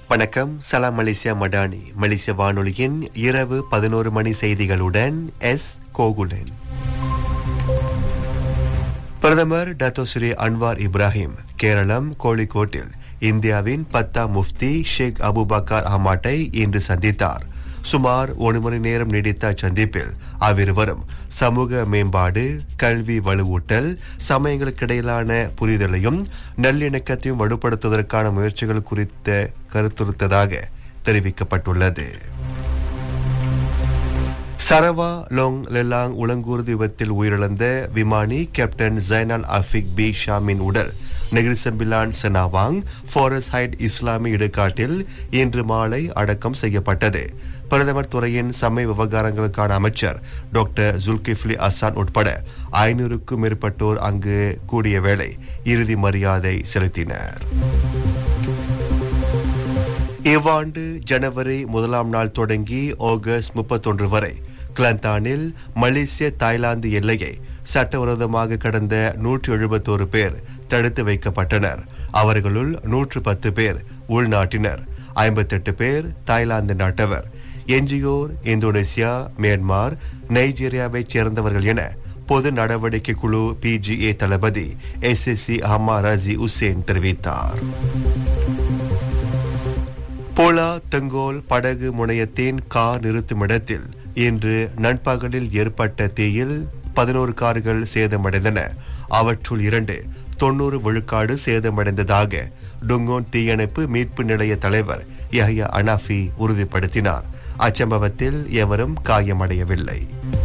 வணக்கம் சலாம் மலேசியா மடானி மலேசிய வானொலியின் இரவு பதினோரு மணி செய்திகளுடன் எஸ் கோகுலன் பிரதமர் டத்தோஸ்ரீ அன்வார் இப்ராஹிம் கேரளம் கோழிக்கோட்டில் இந்தியாவின் பத்தாம் முஃப்தி ஷேக் அபுபக்கர் அஹ்மாட்டை இன்று சந்தித்தார் சுமார் ஒரு மணி நேரம் நீடித்த அச்சந்திப்பில் அவ்விருவரும் சமூக மேம்பாடு கல்வி வலுவூட்டல் சமயங்களுக்கிடையிலான புரிதலையும் நல்லிணக்கத்தையும் வலுப்படுத்துவதற்கான முயற்சிகள் குறித்த கருத்துருத்ததாக தெரிவிக்கப்பட்டுள்ளது சரவா லோங் லெல்லாங் உலங்கூர்தி விபத்தில் உயிரிழந்த விமானி கேப்டன் ஜைனல் அஃபிக் பி ஷாமின் உடல் நெகிரிசம்பிலான் செனாவாங் ஃபாரஸ் ஹைட் இஸ்லாமிய இடுகாட்டில் இன்று மாலை அடக்கம் செய்யப்பட்டது பிரதமர் துறையின் சமய விவகாரங்களுக்கான அமைச்சர் டாக்டர் ஜுல்கிஃப்லி அசான் உட்பட ஐநூறுக்கும் மேற்பட்டோர் அங்கு கூடிய வேளை இறுதி மரியாதை செலுத்தினர் இவ்வாண்டு ஜனவரி முதலாம் நாள் தொடங்கி ஆகஸ்ட் முப்பத்தொன்று வரை கிளந்தானில் மலேசிய தாய்லாந்து எல்லையை சட்டவிரோதமாக கடந்த நூற்று எழுபத்தோரு பேர் தடுத்து வைக்கப்பட்டனர் அவர்களுள் நூற்று பத்து பேர் உள்நாட்டினர் ஐம்பத்தெட்டு பேர் தாய்லாந்து நாட்டவர் என்ஜிஓர் இந்தோனேசியா மியான்மார் நைஜீரியாவைச் சேர்ந்தவர்கள் என பொது நடவடிக்கை குழு பிஜிஏ தளபதி S S C Ahmad Razi Hussein தெரிவித்தார் போலா தெங்கோல் படகு முனையத்தின் கார் நிறுத்துமிடத்தில் இன்று நண்பகலில் ஏற்பட்ட தீயில் பதினோரு கார்கள் சேதமடைந்தன அவற்றுள் இரண்டு தொன்னூறு விழுக்காடு சேதமடைந்ததாக டுங்கோன் தீயணைப்பு மீட்பு நிலைய தலைவர் யஹ்யா அனாஃபி உறுதிப்படுத்தினார் அச்சம்பவத்தில் எவரும் காயமடையவில்லை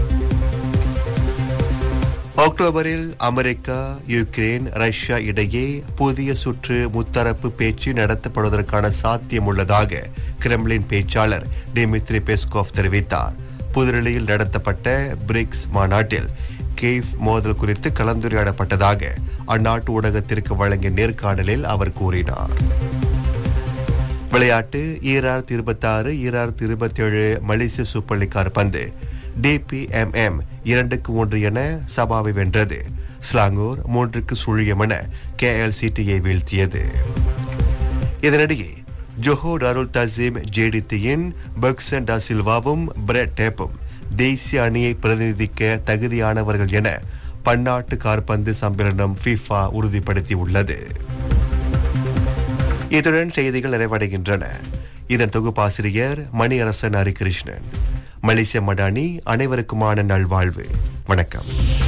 அக்டோபரில் அமெரிக்கா யுக்ரைன் ரஷ்யா இடையே புதிய சுற்று முத்தரப்பு பேச்சு நடத்தப்படுவதற்கான சாத்தியம் உள்ளதாக கிரெம்லின் பேச்சாளர் டிமித்ரி பெஸ்கோவ் தெரிவித்தார் புதுடெல்லியில் நடத்தப்பட்ட பிரிக்ஸ் மாநாட்டில் கேவ் மோதல் குறித்து கலந்துரையாடப்பட்டதாக அந்நாட்டு ஊடகத்திற்கு வழங்கிய நேர்காணலில் அவர் கூறினார் விளையாட்டு ஈராயிரத்தி இருபத்தி ஆறு ஈராயிரத்தி இருபத்தி ஏழு மலேசிய சூப்பர் லீக் கால்பந்து டிபிஎம்எம் இரண்டுக்கு ஒன்று என சபாவை வென்றது ஸ்லாங்கூர் மூன்றுக்கு சுழியம் என கேஎல்சிடியை வீழ்த்தியது இதனிடையே ஜொஹோ டாருல் தசீம் ஜேடித்தியின் பக்சன் டா சில்வாவும் பிரெட் டேப்பும் தேசிய அணியை பிரதிநிதிக்க தகுதியானவர்கள் என பன்னாட்டு கார்பந்து சம்மேளனம் ஃபிஃபா உறுதிப்படுத்தியுள்ளது இத்துடன் செய்திகள் நிறைவடைகின்றன இதன் தொகுப்பாசிரியர் மணியரசன் ஹரிகிருஷ்ணன் மலேசிய மடானி அனைவருக்குமான நல்வாழ்வு வணக்கம்